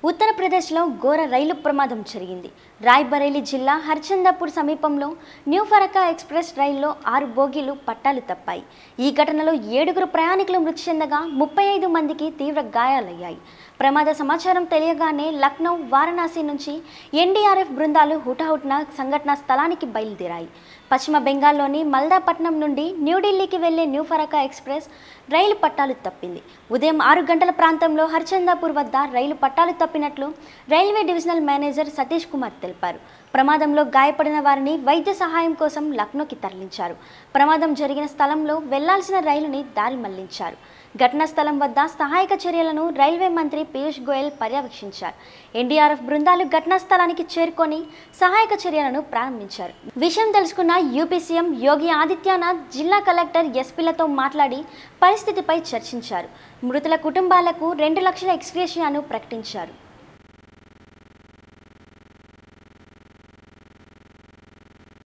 ఉత్తరప్రదేశ్లో ఘోర రైలు ప్రమాదం జరిగింది రాయ్బరేలీ జిల్లా హర్చందాపూర్ సమీపంలో న్యూ ఫరకా ఎక్స్ప్రెస్ రైల్లో ఆరు బోగీలు పట్టాలు తప్పాయి ఈ ఘటనలో ఏడుగురు ప్రయాణికులు మృతి చెందగా ముప్పై ఐదు మందికి తీవ్ర గాయాలయ్యాయి ప్రమాద సమాచారం తెలియగానే లక్నో వారణాసి నుంచి ఎన్డీఆర్ఎఫ్ బృందాలు హుటాహుటిన సంఘటనా స్థలానికి బయలుదేరాయి పశ్చిమ బెంగాల్లోని మల్దాపట్నం నుండి న్యూఢిల్లీకి వెళ్లే న్యూ ఫరకా ఎక్స్ప్రెస్ రైలు పట్టాలు తప్పింది ఉదయం ఆరు గంటల ప్రాంతంలో హర్చందాపూర్ వద్ద రైలు పట్టాలు తప్పినట్లు railway divisional manager Satish Kumar తెలిపారు ప్రమాదంలో గాయపడిన వారిని వైద్య సహాయం కోసం లక్నోకి తరలించారు ప్రమాదం జరిగిన స్థలంలో వెళ్లాల్సిన రైలుని దారి మళ్లించారు ఘటనా స్థలం వద్ద సహాయక చర్యలను రైల్వే మంత్రి పీయూష్ గోయల్ పర్యవేక్షించారు ఎన్డీఆర్ఎఫ్ బృందాలు ఘటనా స్థలానికి చేరుకొని సహాయక చర్యలను ప్రారంభించారు విషయం తెలుసుకున్న యూపీ సీఎం యోగి ఆదిత్యనాథ్ జిల్లా కలెక్టర్ ఎస్పీలతో మాట్లాడి పరిస్థితిపై చర్చించారు మృతుల కుటుంబాలకు రెండు లక్షల ఎక్స్గ్రేషియాను ప్రకటించారు